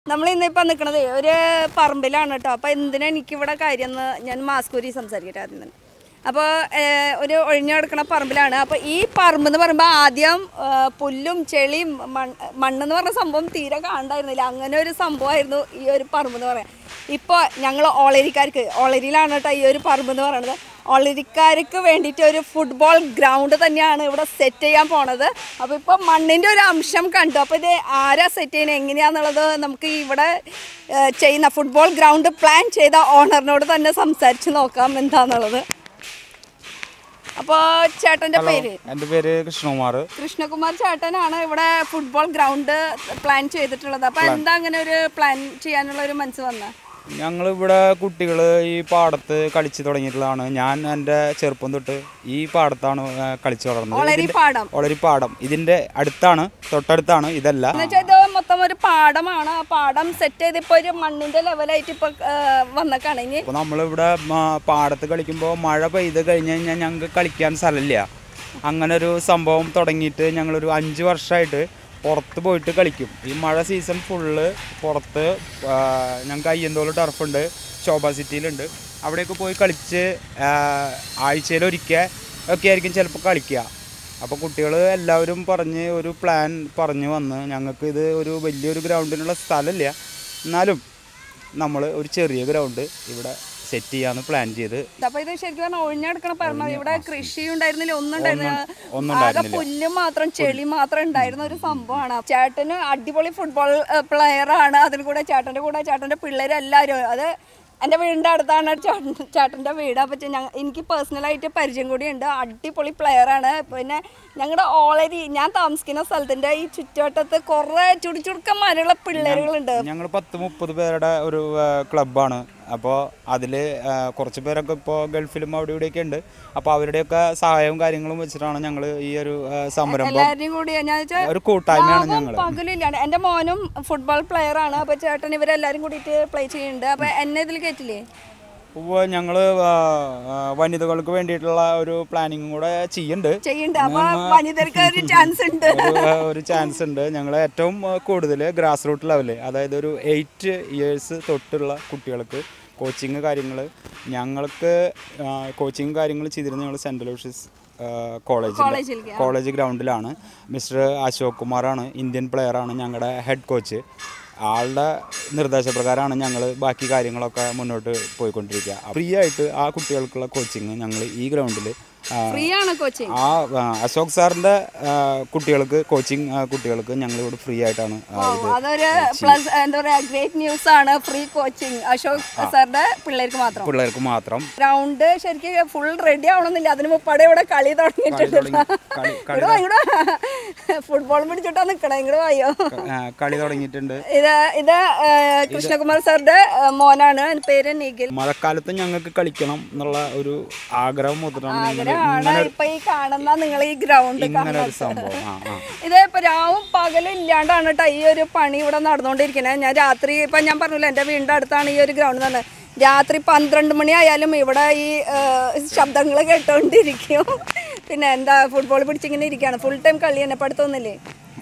നമ്മൾ ഇന്നിപ്പോൾ നിൽക്കുന്നത് ഒരു പറമ്പിലാണ് കേട്ടോ അപ്പോൾ എന്തിനാ എനിക്കിവിടെ കാര്യം എന്ന് ഞാൻ മാസ്കൂരി സംസാരിക്കട്ടെ ആദ്യം തന്നെ അപ്പോൾ ഒരു ഒഴിഞ്ഞു കിടക്കുന്ന പറമ്പിലാണ് അപ്പോൾ ഈ പറമ്പ് എന്ന് പറയുമ്പോൾ ആദ്യം ഏ, പുല്ലും ചെളിയും മണ്ണ് മണ്ണെന്ന് പറഞ്ഞ സംഭവം തീരെ കാണണ്ടായിരുന്നില്ല അങ്ങനെ ഒരു സംഭവമായിരുന്നു ഈ ഒരു പറമ്പ് എന്ന് പറയാൻ ഇപ്പോൾ ഞങ്ങൾ ഓളരിക്കാർക്ക് ഓളരിയിലാണ് കേട്ടോ ഈ ഒരു പറമ്പ് എന്ന് പറയുന്നത് ഓളരിക്കാർക്ക് വേണ്ടിയിട്ട് ഒരു ഫുട്ബോൾ ഗ്രൗണ്ട് തന്നെയാണ് ഇവിടെ സെറ്റ് ചെയ്യാൻ പോണത് അപ്പോൾ ഇപ്പോൾ മണ്ണിൻ്റെ ഒരു അംശം കണ്ടു അപ്പോൾ ഇത് ആരാ സെറ്റ് ചെയ്യുന്നത് എങ്ങനെയാണെന്നുള്ളത് നമുക്ക് ഇവിടെ ഏഹ്, ചെയ്യുന്ന ഫുട്ബോൾ ഗ്രൗണ്ട് പ്ലാൻ ചെയ്ത ഓണറിനോട് തന്നെ സംസാരിച്ച് നോക്കാം എന്താണെന്നുള്ളത് അപ്പോൾ ചേട്ടൻ്റെ പേര് എൻ്റെ പേര് കൃഷ്ണകുമാർ കൃഷ്ണകുമാർ ചേട്ടനാണ് ഇവിടെ ഫുട്ബോൾ ഗ്രൗണ്ട് പ്ലാൻ ചെയ്തിട്ടുള്ളത് അപ്പോൾ എന്താ അങ്ങനെ ഒരു പ്ലാൻ ചെയ്യാനുള്ള ഒരു മനസ്സ് വന്നത് ഞങ്ങൾ ഇവിടെ കുട്ടികൾ ഈ പാടത്ത് കളിച്ച് തുടങ്ങിയിട്ടുള്ളതാണ് ഞാൻ എൻ്റെ ചെറുപ്പം തൊട്ട് ഈ പാടത്താണ് ആ, കളിച്ച് വളർന്നത് ഓളരി പാടം വളരെ പാടം ഇതിൻ്റെ അടുത്താണ് തൊട്ടടുത്താണ് ഇതല്ല എന്ന് വെച്ചാൽ ഇത് മൊത്തം ഒരു പാടമാണ് ആ പാടം സെറ്റ് ചെയ്ത് ഇപ്പോൾ ഒരു മണ്ണിന്റെ ലെവലായിട്ട് ഇപ്പൊ വന്നേക്കാണ് ഇനി അപ്പോൾ നമ്മളിവിടെ ആ, പാടത്ത് കളിക്കുമ്പോൾ മഴ പെയ്ത് കഴിഞ്ഞ് കഴിഞ്ഞാൽ ഞങ്ങൾക്ക് കളിക്കാൻ സ്ഥലമില്ല അങ്ങനെ ഒരു സംഭവം തുടങ്ങിയിട്ട് ഞങ്ങളൊരു അഞ്ച് വർഷമായിട്ട് പുറത്ത് പോയിട്ട് കളിക്കും ഈ മഴ സീസൺ ഫുള്ള് പുറത്ത് ആ, ഞങ്ങൾക്ക് അയ്യന്തോല് ടർഫുണ്ട് ശോഭ സിറ്റിയിലുണ്ട് അവിടെയൊക്കെ പോയി കളിച്ച് ആഴ്ചയിൽ ഒരിക്കൽ ഒക്കെ ആയിരിക്കും ചിലപ്പോൾ കളിക്കുക അപ്പോൾ കുട്ടികൾ എല്ലാവരും പറഞ്ഞ് ഒരു പ്ലാൻ പറഞ്ഞു വന്ന് ഞങ്ങൾക്ക് ഇത് ഒരു വലിയൊരു ഗ്രൗണ്ടിനുള്ള സ്ഥലമില്ല എന്നാലും നമ്മൾ ഒരു ചെറിയ ഗ്രൗണ്ട് ഇവിടെ സെറ്റ് ചെയ്യാന്ന് പ്ലാൻ ചെയ്ത് അപ്പൊ ഇത് ശരിക്കും പറഞ്ഞാൽ ഒഴിഞ്ഞെടുക്കണ പറഞ്ഞ ഇവിടെ കൃഷി ഉണ്ടായിരുന്നില്ല ഒന്നും ഒന്നും ഉണ്ടായിരുന്നില്ല ആകെ ഉണ്ടായിരുന്നില്ല. പുല്ല് മാത്രം ചെളി മാത്രം ഉണ്ടായിരുന്ന ഒരു സംഭവമാണ് ചേട്ടന് അടിപൊളി ഫുട്ബോൾ പ്ലെയർ ആണ് അതിൽ കൂടെ ചേട്ടന്റെ കൂടെ ചേട്ടന്റെ പിള്ളേര് എല്ലാവരും അത് എൻ്റെ വീടിൻ്റെ അടുത്താണ് ചേട്ടൻ ചേട്ടൻ്റെ വീട് അപ്പോൾ ഞങ്ങൾ എനിക്ക് പേഴ്സണലായിട്ട് പരിചയം കൂടിയുണ്ട് അടിപൊളി player ആണ് പിന്നെ ഞങ്ങളുടെ ഓളരി ഞാൻ താമസിക്കുന്ന സ്ഥലത്തിൻ്റെ ഈ ചുറ്റുവട്ടത്ത് കുറേ ചുടിച്ചുടുക്കന്മാരുള്ള പിള്ളേരുകളുണ്ട് ഞങ്ങൾ പത്ത് മുപ്പത് പേരുടെ ഒരു ക്ലബ്ബാണ് അപ്പോൾ അതിൽ കുറച്ച് പേരൊക്കെ ഇപ്പോൾ ഗൾഫിലും അവിടെ ഇവിടെയൊക്കെ ഉണ്ട് അപ്പോൾ അവരുടെയൊക്കെ സഹായവും കാര്യങ്ങളും വെച്ചിട്ടാണ് ഞങ്ങൾ ഈ ഒരു ആ, സംരംഭം എല്ലാവരുടെയും കൂടി ഞാൻ വെച്ചാൽ ഒരു കൂട്ടായ്മയാണ് രാവും ഞങ്ങൾ പകലില്ലാണ് എൻ്റെ മോനും ഫുട്ബോൾ പ്ലെയർ ആണ് അപ്പൊ ചേട്ടൻ ഇവരെല്ലാരും കൂടിയിട്ട് പ്ലേ ചെയ്യുന്നുണ്ട് അപ്പൊ എന്നെ ഇതിൽ കയറ്റില്ലേ ഇപ്പോൾ ഞങ്ങൾ വനിതകൾക്ക് വേണ്ടിയിട്ടുള്ള ഒരു പ്ലാനിങ്ങും കൂടെ ചെയ്യുന്നുണ്ട് ചെയ്യുന്നുണ്ട് അപ്പൊ വനിതർക്ക് ഒരു ചാൻസ് ഉണ്ട് ഒരു, ആ, ഒരു ചാൻസ് ഉണ്ട് ഞങ്ങൾ ഏറ്റവും കൂടുതൽ ഗ്രാസ് റൂട്ട് ലെവല് അതായത് ഒരു എയ്റ്റ് ഇയേഴ്സ് തൊട്ടുള്ള കുട്ടികൾക്ക് കോച്ചിങ് കാര്യങ്ങൾ ഞങ്ങൾക്ക് കോച്ചിങ് കാര്യങ്ങൾ ചെയ്തിരുന്നത് ഞങ്ങൾ സെൻറ്റ് ലൂഷ്യസ് കോളേജിൽ കോളേജിലേക്ക് കോളേജ് ഗ്രൗണ്ടിലാണ് മിസ്റ്റർ അശോക് കുമാറാണ് ഇന്ത്യൻ പ്ലെയറാണ് ഞങ്ങളുടെ ഹെഡ് കോച്ച് ആളുടെ നിർദ്ദേശപ്രകാരമാണ് ഞങ്ങൾ ബാക്കി കാര്യങ്ങളൊക്കെ മുന്നോട്ട് പോയിക്കൊണ്ടിരിക്കുക ഫ്രീ ആയിട്ട് ആ കുട്ടികൾക്കുള്ള കോച്ചിങ് ഞങ്ങൾ ഈ ഗ്രൗണ്ടിൽ ഫ്രീ ആണ് കോച്ചിങ് ആ ആ, അശോക് സാറിന്റെ ആ, കുട്ടികൾക്ക് കോച്ചിങ് കുട്ടികൾക്ക് ഞങ്ങൾ ഇവിടെ ഫ്രീ ആയിട്ടാണ് ആ, ഇത് അതൊരു പ്ലസ് എന്താ പറയാ ഗ്രേറ്റ് ന്യൂസ് ആണ് ഫ്രീ കോച്ചിങ് അശോക് സാറിന്റെ പിള്ളേർക്ക് മാത്രം പിള്ളേർക്ക് മാത്രം ഗ്രൗണ്ട് ശരിക്കും ഫുൾ റെഡി ആവണമെന്നില്ല അതിന് മുപ്പാടെ ഇവിടെ കളി തുടങ്ങിയിട്ടുണ്ട് കളി ഇവിടെ വാ, ഇവിടെ ഫുട്ബോൾ പിടിച്ചിട്ടാ നിക്കണേ ഇങ്ങോട്ട് വായോ ആ, കളി തുടങ്ങിയിട്ടുണ്ട് ഇത് ഇത് ഏ, കൃഷ്ണകുമാർ സാറിന്റെ ഏ, മോനാണ് എൻ്റെ പേര് നിഖിൽ മഴക്കാലത്ത് ഞങ്ങൾക്ക് കളിക്കണം എന്നുള്ള ഒരു ആഗ്രഹം മുതലാണ് ഞങ്ങൾ ആണ് ഇപ്പൊ ഈ കാണുന്ന നിങ്ങൾ ഈ ഗ്രൗണ്ട് ഇങ്ങനെ ഒരു സംഭവം ആ ആ ഇത് ഇപ്പൊ രാവും പകലും ഇല്ലാണ്ടാണ് കേട്ടോ ഈ ഒരു പണി ഇവിടെ നടന്നുകൊണ്ടിരിക്കുന്നത് ഞാൻ രാത്രി ഇപ്പൊ ഞാൻ പറഞ്ഞില്ല എൻ്റെ വീടിൻ്റെ അടുത്താണ് ഈ ഒരു ഗ്രൗണ്ട് തന്നെ രാത്രി പന്ത്രണ്ട് മണി ആയാലും ഇവിടെ ഈ ശബ്ദങ്ങൾ കേട്ടോണ്ടിരിക്കും പിന്നെ എന്താ ഫുട്ബോൾ പിടിച്ചിങ്ങനെ ഇരിക്കുകയാണ് ഫുൾ ടൈം കളി തന്നെ പഠിത്തമൊന്നുമില്ലേ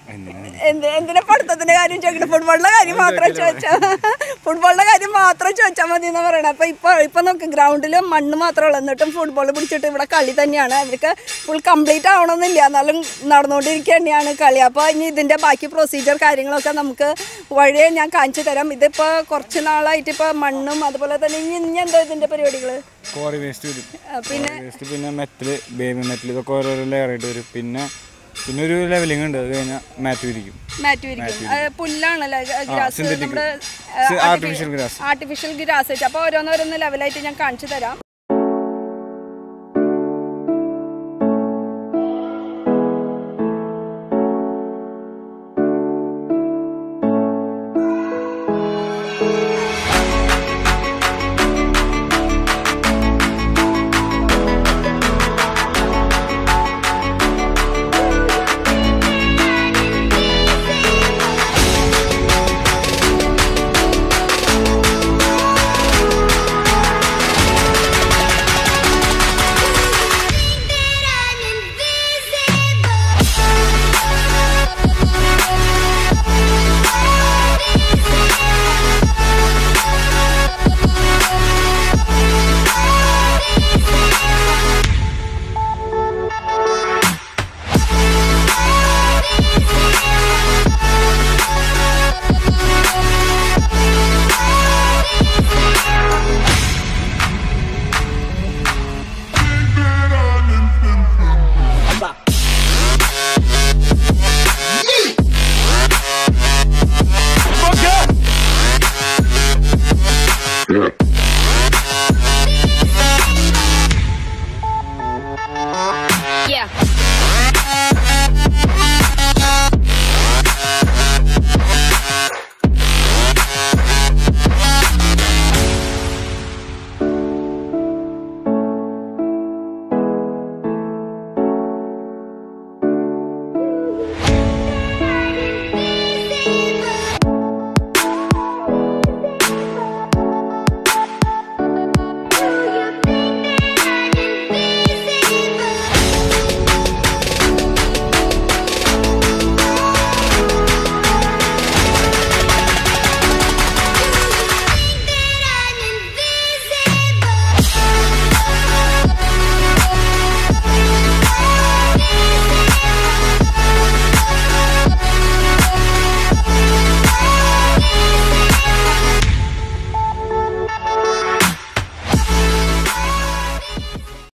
എന്ത് എന്തിനാ പഠിത്തത്തിന്റെ കാര്യം ചോദിക്കണം ഫുട്ബോളിന്റെ കാര്യം മാത്രം ചോദിച്ചാൽ ഫുട്ബോളിന്റെ കാര്യം മാത്രം ചോദിച്ചാൽ മതി എന്ന് പറയണത് അപ്പൊ ഇപ്പൊ ഇപ്പൊ നമുക്ക് ഗ്രൗണ്ടിൽ മണ്ണ് മാത്രമേ ഉള്ളൂ എന്നിട്ടും ഫുട്ബോൾ പിടിച്ചിട്ട് ഇവിടെ കളി തന്നെയാണ് അവർക്ക് ഫുൾ കംപ്ലീറ്റ് ആവണമെന്നില്ല എന്നാലും നടന്നുകൊണ്ടിരിക്കുക തന്നെയാണ് കളി അപ്പോൾ ഇനി ഇതിന്റെ ബാക്കി പ്രൊസീജിയർ കാര്യങ്ങളൊക്കെ നമുക്ക് വഴിയെ ഞാൻ കാണിച്ചു തരാം ഇതിപ്പോ കുറച്ച് നാളായിട്ട് ഇപ്പൊ മണ്ണും അതുപോലെ തന്നെ ഇനി ഇനി എന്താ ഇതിന്റെ പരിപാടികൾ കോറി വേസ്റ്റ് വരും പിന്നെ വേസ്റ്റ് പിന്നെ മെറ്റൽ ബേബി മെറ്റൽ ഇതൊക്കെ ഓരോരോ ലെയർ ആയിട്ട് വരും പിന്നെ പിന്നെ ഒരു ലെവലിംഗ് ഉണ്ട് അത് കഴിഞ്ഞാൽ മാറ്റ് വിരിക്കും മാറ്റ് വിരിക്കും അത് പുല്ലാണല്ലേ ഗ്രാസ് synthetic. നമ്മുടെ ആർട്ടിഫിഷ്യൽ ഗ്രാസ് ആർട്ടിഫിഷ്യൽ ഗ്രാസ് വെച്ച് അപ്പോൾ ഓരോന്നോരോന്ന് ലെവലായിട്ട് ഞാൻ കാണിച്ചു തരാം Yeah.